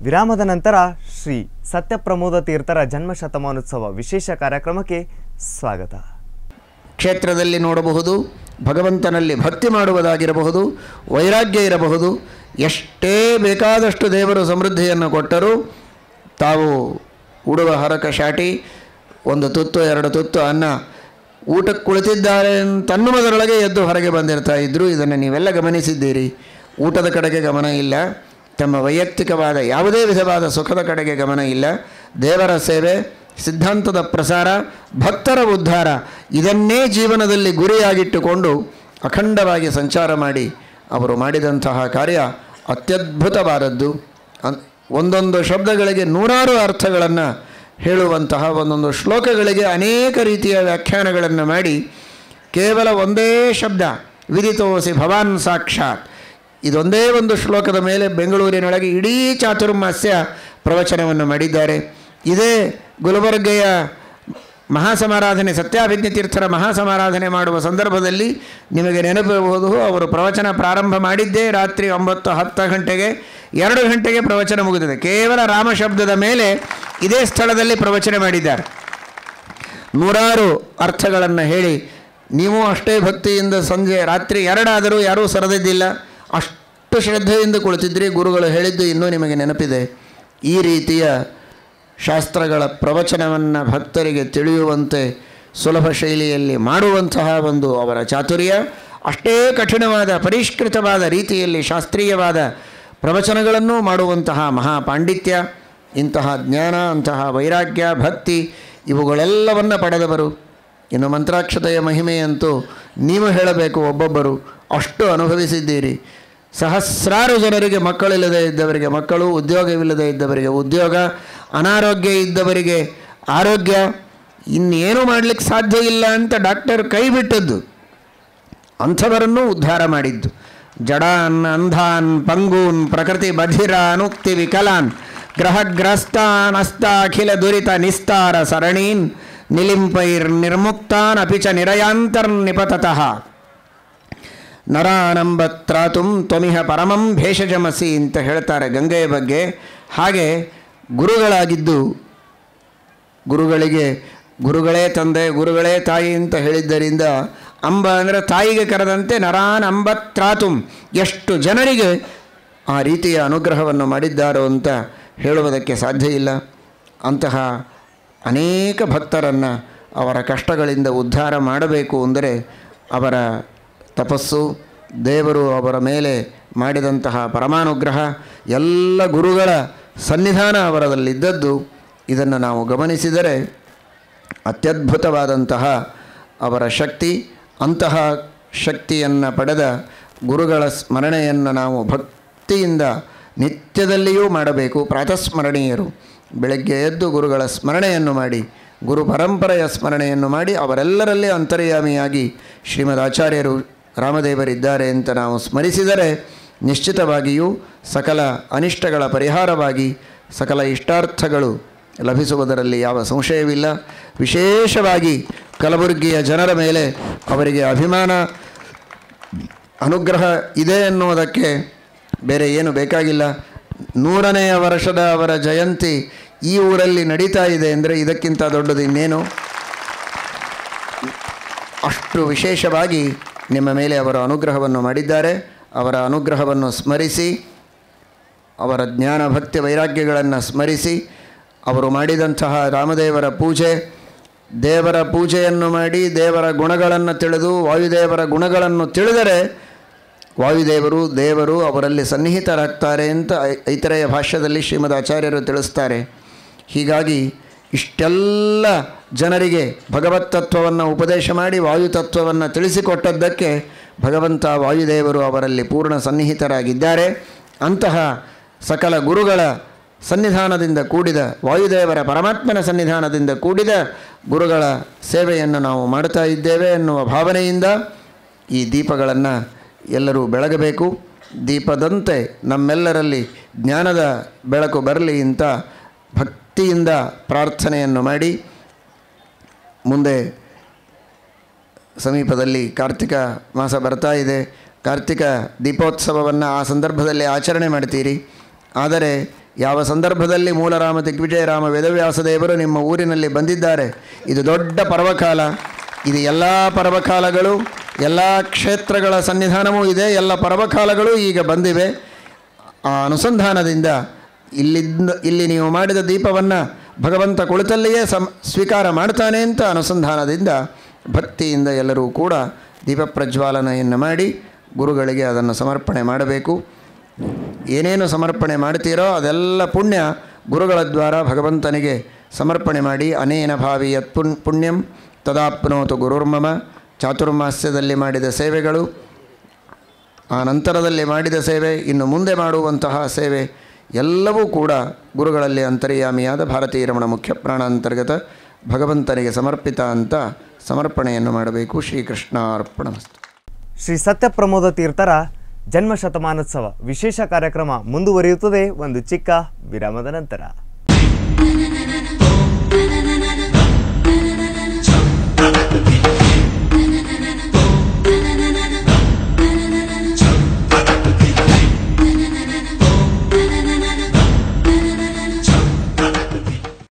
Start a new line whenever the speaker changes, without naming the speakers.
ವಿರಾಮದ ನಂತರ ಶ್ರೀ ಸತ್ಯಪ್ರಮೋದ ತೀರ್ಥರ ಜನ್ಮ ಶತಮಾನೋತ್ಸವ ವಿಶೇಷ ಕಾರ್ಯಕ್ರಮಕ್ಕೆ ಸ್ವಾಗತ
ಕ್ಷೇತ್ರದಲ್ಲಿ ನೋಡಬಹುದು ಭಗವಂತನಲ್ಲಿ ಭಕ್ತಿ ಮಾಡುವುದಾಗಿರಬಹುದು ವೈರಾಗ್ಯ ಇರಬಹುದು ಎಷ್ಟೇ ಬೇಕಾದಷ್ಟು ದೇವರು ಸಮೃದ್ಧಿಯನ್ನು ಕೊಟ್ಟರೂ ತಾವು ಉಡುವ ಹರಕ ಶಾಟಿ ಒಂದು ತುತ್ತು ಎರಡು ತುತ್ತು ಅನ್ನ ಊಟಕ್ಕೆ ಕುಳಿತಿದ್ದಾರೆ ಅಂತನ್ನುವುದರೊಳಗೆ ಎದ್ದು ಹೊರಗೆ ಬಂದಿರ್ತಾ ಇದ್ದರು ಇದನ್ನು ನೀವೆಲ್ಲ ಗಮನಿಸಿದ್ದೀರಿ ಊಟದ ಕಡೆಗೆ ಗಮನ ಇಲ್ಲ ತಮ್ಮ ವೈಯಕ್ತಿಕವಾದ ಯಾವುದೇ ವಿಧವಾದ ಸುಖದ ಕಡೆಗೆ ಗಮನ ಇಲ್ಲ ದೇವರ ಸೇವೆ ಸಿದ್ಧಾಂತದ ಪ್ರಸಾರ ಭಕ್ತರ ಉದ್ಧಾರ ಇದನ್ನೇ ಜೀವನದಲ್ಲಿ ಗುರಿಯಾಗಿಟ್ಟುಕೊಂಡು ಅಖಂಡವಾಗಿ ಸಂಚಾರ ಮಾಡಿ ಅವರು ಮಾಡಿದಂತಹ ಕಾರ್ಯ ಅತ್ಯದ್ಭುತವಾದದ್ದು ಅನ್- ಒಂದೊಂದು ಶಬ್ದಗಳಿಗೆ ನೂರಾರು ಅರ್ಥಗಳನ್ನು ಹೇಳುವಂತಹ ಒಂದೊಂದು ಶ್ಲೋಕಗಳಿಗೆ ಅನೇಕ ರೀತಿಯ ವ್ಯಾಖ್ಯಾನಗಳನ್ನು ಮಾಡಿ ಕೇವಲ ಒಂದೇ ಶಬ್ದ ವಿದಿತೋಸಿ ಭವಾನ್ ಸಾಕ್ಷಾತ್ ಇದೊಂದೇ ಒಂದು ಶ್ಲೋಕದ ಮೇಲೆ ಬೆಂಗಳೂರಿನೊಳಗೆ ಇಡೀ ಚಾತುರ್ಮಾಸ್ಯ ಪ್ರವಚನವನ್ನು ಮಾಡಿದ್ದಾರೆ ಇದೇ ಗುಲ್ಬರ್ಗೆಯ ಮಹಾಸಮಾರಾಧನೆ ಸತ್ಯಾಭಿಜ್ಞ ತೀರ್ಥರ ಮಹಾಸಮಾರಾಧನೆ ಮಾಡುವ ಸಂದರ್ಭದಲ್ಲಿ ನಿಮಗೆ ನೆನಪಿರಬಹುದು ಅವರು ಪ್ರವಚನ ಪ್ರಾರಂಭ ಮಾಡಿದ್ದೇ ರಾತ್ರಿ ಒಂಬತ್ತು ಹತ್ತು ಗಂಟೆಗೆ ಎರಡು ಗಂಟೆಗೆ ಪ್ರವಚನ ಮುಗಿದಿದೆ ಕೇವಲ ರಾಮ ಶಬ್ದದ ಮೇಲೆ ಇದೇ ಸ್ಥಳದಲ್ಲಿ ಪ್ರವಚನ ಮಾಡಿದ್ದಾರೆ ನೂರಾರು ಅರ್ಥಗಳನ್ನು ಹೇಳಿ ನೀವು ಅಷ್ಟೇ ಭಕ್ತಿಯಿಂದ ಸಂಜೆ ರಾತ್ರಿ ಎರಡಾದರೂ ಯಾರೂ ಸರದಿದ್ದಿಲ್ಲ ಅಷ್ಟು ಶ್ರದ್ಧೆಯಿಂದ ಕುಳಿತಿದ್ರಿ ಗುರುಗಳು ಹೇಳಿದ್ದು ಇನ್ನೂ ನಿಮಗೆ ನೆನಪಿದೆ ಈ ರೀತಿಯ ಶಾಸ್ತ್ರಗಳ ಪ್ರವಚನವನ್ನು ಭಕ್ತರಿಗೆ ತಿಳಿಯುವಂತೆ ಸುಲಭ ಶೈಲಿಯಲ್ಲಿ ಮಾಡುವಂತಹ ಒಂದು ಅವರ ಚಾತುರ್ಯ ಅಷ್ಟೇ ಕಠಿಣವಾದ ಪರಿಷ್ಕೃತವಾದ ರೀತಿಯಲ್ಲಿ ಶಾಸ್ತ್ರೀಯವಾದ ಪ್ರವಚನಗಳನ್ನೂ ಮಾಡುವಂತಹ ಮಹಾಪಾಂಡಿತ್ಯ ಇಂತಹ ಜ್ಞಾನ ಅಂತಹ ವೈರಾಗ್ಯ ಭಕ್ತಿ ಇವುಗಳೆಲ್ಲವನ್ನು ಪಡೆದವರು ಇನ್ನು ಮಂತ್ರಾಕ್ಷತೆಯ ಮಹಿಮೆಯಂತೂ ನೀವು ಹೇಳಬೇಕು ಒಬ್ಬೊಬ್ಬರು ಅಷ್ಟು ಅನುಭವಿಸಿದ್ದೀರಿ ಸಹಸ್ರಾರು ಜನರಿಗೆ ಮಕ್ಕಳಿಲ್ಲದೆ ಇದ್ದವರಿಗೆ ಮಕ್ಕಳು ಉದ್ಯೋಗವಿಲ್ಲದೆ ಇದ್ದವರಿಗೆ ಉದ್ಯೋಗ ಅನಾರೋಗ್ಯ ಇದ್ದವರಿಗೆ ಆರೋಗ್ಯ ಇನ್ನೇನು ಮಾಡಲಿಕ್ಕೆ ಸಾಧ್ಯ ಇಲ್ಲ ಅಂತ ಡಾಕ್ಟರ್ ಕೈ ಬಿಟ್ಟದ್ದು ಅಂಥವರನ್ನೂ ಉದ್ಧಾರ ಮಾಡಿದ್ದು ಜಡಾನ್ ಅಂಧಾನ್ ಪಂಗೂನ್ ಪ್ರಕೃತಿ ಬಧಿರಾನ್ ಉಕ್ತಿ ವಿಕಲಾನ್ ಗ್ರಹಗ್ರಸ್ತಾನ್ ಅಸ್ತಾಖಿಲ ದುರಿತ ನಿಸ್ತಾರ ಸರಣೀನ್ ನಿಲಿಂಪೈರ್ ನಿರ್ಮುಕ್ತಾನ್ ಅಪಿ ಚ ನಿರಯಾಂತರ್ನಿಪತತಃ ನರಾನಂಬತ್ರಾತುಂ ತ್ವಮಿಹ ಪರಮಂ ಭೇಷಜಮಸಿ ಅಂತ ಹೇಳ್ತಾರೆ ಗಂಗೆಯ ಬಗ್ಗೆ ಹಾಗೆ ಗುರುಗಳಾಗಿದ್ದು ಗುರುಗಳಿಗೆ ಗುರುಗಳೇ ತಂದೆ ಗುರುಗಳೇ ತಾಯಿ ಅಂತ ಹೇಳಿದ್ದರಿಂದ ಅಂಬ ಅಂದರೆ ತಾಯಿಗೆ ಕರೆದಂತೆ ನರಾನ್ ಅಂಬತ್ರಾತುಂ ಎಷ್ಟು ಜನರಿಗೆ ಆ ರೀತಿಯ ಅನುಗ್ರಹವನ್ನು ಮಾಡಿದ್ದಾರೋ ಅಂತ ಹೇಳುವುದಕ್ಕೆ ಸಾಧ್ಯ ಇಲ್ಲ ಅಂತಹ ಅನೇಕ ಭಕ್ತರನ್ನು ಅವರ ಕಷ್ಟಗಳಿಂದ ಉದ್ಧಾರ ಮಾಡಬೇಕು ಅಂದರೆ ಅವರ ತಪಸ್ಸು ದೇವರು ಅವರ ಮೇಲೆ ಮಾಡಿದಂತಹ ಪರಮಾನುಗ್ರಹ ಎಲ್ಲ ಗುರುಗಳ ಸನ್ನಿಧಾನ ಅವರದಲ್ಲಿದ್ದದ್ದು ಇದನ್ನು ನಾವು ಗಮನಿಸಿದರೆ ಅತ್ಯದ್ಭುತವಾದಂತಹ ಅವರ ಶಕ್ತಿ ಅಂತಹ ಶಕ್ತಿಯನ್ನು ಪಡೆದ ಗುರುಗಳ ಸ್ಮರಣೆಯನ್ನು ನಾವು ಭಕ್ತಿಯಿಂದ ನಿತ್ಯದಲ್ಲಿಯೂ ಮಾಡಬೇಕು ಪ್ರಾತಸ್ಮರಣೀಯರು ಬೆಳಗ್ಗೆ ಎದ್ದು ಗುರುಗಳ ಸ್ಮರಣೆಯನ್ನು ಮಾಡಿ ಗುರು ಪರಂಪರೆಯ ಸ್ಮರಣೆಯನ್ನು ಮಾಡಿ ಅವರೆಲ್ಲರಲ್ಲಿ ಅಂತರ್ಯಾಮಿಯಾಗಿ ಶ್ರೀಮದ್ ಆಚಾರ್ಯರು ರಾಮದೇವರಿದ್ದಾರೆ ಅಂತ ನಾವು ಸ್ಮರಿಸಿದರೆ ನಿಶ್ಚಿತವಾಗಿಯೂ ಸಕಲ ಅನಿಷ್ಟಗಳ ಪರಿಹಾರವಾಗಿ ಸಕಲ ಇಷ್ಟಾರ್ಥಗಳು ಲಭಿಸುವುದರಲ್ಲಿ ಯಾವ ಸಂಶಯವಿಲ್ಲ ವಿಶೇಷವಾಗಿ ಕಲಬುರಗಿಯ ಜನರ ಮೇಲೆ ಅವರಿಗೆ ಅಭಿಮಾನ ಅನುಗ್ರಹ ಇದೆ ಎನ್ನುವುದಕ್ಕೆ ಬೇರೆ ಏನು ಬೇಕಾಗಿಲ್ಲ ನೂರನೆಯ ವರ್ಷದ ಅವರ ಜಯಂತಿ ಈ ಊರಲ್ಲಿ ನಡೀತಾ ಇದೆ ಅಂದರೆ ಇದಕ್ಕಿಂತ ದೊಡ್ಡದು ಇನ್ನೇನು ಅಷ್ಟು ವಿಶೇಷವಾಗಿ ನಿಮ್ಮ ಮೇಲೆ ಅವರ ಅನುಗ್ರಹವನ್ನು ಮಾಡಿದ್ದಾರೆ ಅವರ ಅನುಗ್ರಹವನ್ನು ಸ್ಮರಿಸಿ ಅವರ ಜ್ಞಾನ ಭಕ್ತಿ ವೈರಾಗ್ಯಗಳನ್ನು ಸ್ಮರಿಸಿ ಅವರು ಮಾಡಿದಂತಹ ರಾಮದೇವರ ಪೂಜೆ ದೇವರ ಪೂಜೆಯನ್ನು ಮಾಡಿ ದೇವರ ಗುಣಗಳನ್ನು ತಿಳಿದು ವಾಯುದೇವರ ಗುಣಗಳನ್ನು ತಿಳಿದರೆ ವಾಯುದೇವರು ದೇವರು ಅವರಲ್ಲಿ ಸನ್ನಿಹಿತರಾಗ್ತಾರೆ ಅಂತ ಐ- ಐತರೆಯ ಭಾಷ್ಯದಲ್ಲಿ ಶ್ರೀಮದ್ ಆಚಾರ್ಯರು ತಿಳಿಸ್ತಾರೆ ಹೀಗಾಗಿ ಇಷ್ಟೆಲ್ಲ ಜನರಿಗೆ ಭಗವತ್ ತತ್ವವನ್ನು ಉಪದೇಶ ಮಾಡಿ ವಾಯು ತತ್ವವನ್ನು ತಿಳಿಸಿಕೊಟ್ಟದ್ದಕ್ಕೆ ಭಗವಂತ ವಾಯುದೇವರು ಅವರಲ್ಲಿ ಪೂರ್ಣ ಸನ್ನಿಹಿತರಾಗಿದ್ದಾರೆ ಅಂತಹ ಸಕಲ ಗುರುಗಳ ಸನ್ನಿಧಾನದಿಂದ ಕೂಡಿದ ವಾಯುದೇವರ ಪರಮಾತ್ಮನ ಸನ್ನಿಧಾನದಿಂದ ಕೂಡಿದ ಗುರುಗಳ ಸೇವೆಯನ್ನು ನಾವು ಮಾಡ್ತಾ ಇದ್ದೇವೆ ಎನ್ನುವ ಭಾವನೆಯಿಂದ ಈ ದೀಪಗಳನ್ನು ಎಲ್ಲರೂ ಬೆಳಗಬೇಕು ದೀಪದಂತೆ ನಮ್ಮೆಲ್ಲರಲ್ಲಿ ಜ್ಞಾನದ ಬೆಳಕು ಬರಲಿ ಅಂತ ಭಕ್ತಿಯಿಂದ ಪ್ರಾರ್ಥನೆಯನ್ನು ಮಾಡಿ ಮುಂದೆ ಸಮೀಪದಲ್ಲಿ ಕಾರ್ತಿಕ ಮಾಸ ಬರ್ತಾ ಇದೆ ಕಾರ್ತಿಕ ದೀಪೋತ್ಸವವನ್ನು ಆ ಸಂದರ್ಭದಲ್ಲಿ ಆಚರಣೆ ಮಾಡ್ತೀರಿ ಆದರೆ ಯಾವ ಸಂದರ್ಭದಲ್ಲಿ ಮೂಲರಾಮ ದಿಗ್ವಿಜಯರಾಮ ವೇದವ್ಯಾಸ ದೇವರು ನಿಮ್ಮ ಊರಿನಲ್ಲಿ ಬಂದಿದ್ದಾರೆ ಇದು ದೊಡ್ಡ ಪರ್ವಕಾಲ ಇದು ಎಲ್ಲ ಪರ್ವಕಾಲಗಳು ಎಲ್ಲ ಕ್ಷೇತ್ರಗಳ ಸನ್ನಿಧಾನವೂ ಇದೆ ಎಲ್ಲ ಪರ್ವಕಾಲಗಳು ಈಗ ಬಂದಿವೆ ಆ ಅನುಸಂಧಾನದಿಂದ ಇಲ್ಲಿಂದ ಇಲ್ಲಿ ನೀವು ಮಾಡಿದ ದೀಪವನ್ನು ಭಗವಂತ ಕುಳಿತಲ್ಲಿಯೇ ಸಂ ಸ್ವೀಕಾರ ಮಾಡ್ತಾನೆ ಅಂತ ಅನುಸಂಧಾನದಿಂದ ಭಕ್ತಿಯಿಂದ ಎಲ್ಲರೂ ಕೂಡ ದೀಪ ಪ್ರಜ್ವಾಲನೆಯನ್ನು ಮಾಡಿ ಗುರುಗಳಿಗೆ ಅದನ್ನು ಸಮರ್ಪಣೆ ಮಾಡಬೇಕು ಏನೇನು ಸಮರ್ಪಣೆ ಮಾಡ್ತೀರೋ ಅದೆಲ್ಲ ಪುಣ್ಯ ಗುರುಗಳ ದ್ವಾರ ಭಗವಂತನಿಗೆ ಸಮರ್ಪಣೆ ಮಾಡಿ ಅನೇನ ಭಾವಿ ಯತ್ ಪುಣ್ ಪುಣ್ಯಂ ತದಾಪ್ನೋತು ಗುರುರ್ಮಮ ಚಾತುರ್ಮಾಸ್ಯದಲ್ಲಿ ಮಾಡಿದ ಸೇವೆಗಳು ಆ ನಂತರದಲ್ಲಿ ಮಾಡಿದ ಸೇವೆ ಇನ್ನು ಮುಂದೆ ಮಾಡುವಂತಹ ಸೇವೆ ಎಲ್ಲವೂ ಕೂಡ ಗುರುಗಳಲ್ಲಿ ಅಂತರ್ಯಾಮಿಯಾದ ಭಾರತೀಯ ರಮಣ ಮುಖ್ಯ ಪ್ರಾಣ ಅಂತರ್ಗತ ಭಗವಂತನಿಗೆ ಸಮರ್ಪಿತ ಅಂತ ಸಮರ್ಪಣೆಯನ್ನು ಮಾಡಬೇಕು ಶ್ರೀಕೃಷ್ಣಾರ್ಪಣಮಸ್ತು
ಶ್ರೀ ಸತ್ಯಪ್ರಮೋದ ತೀರ್ಥರ ಜನ್ಮ ಶತಮಾನೋತ್ಸವ ವಿಶೇಷ ಕಾರ್ಯಕ್ರಮ ಮುಂದುವರಿಯುತ್ತದೆ ಒಂದು ಚಿಕ್ಕ ವಿರಾಮದ ನಂತರ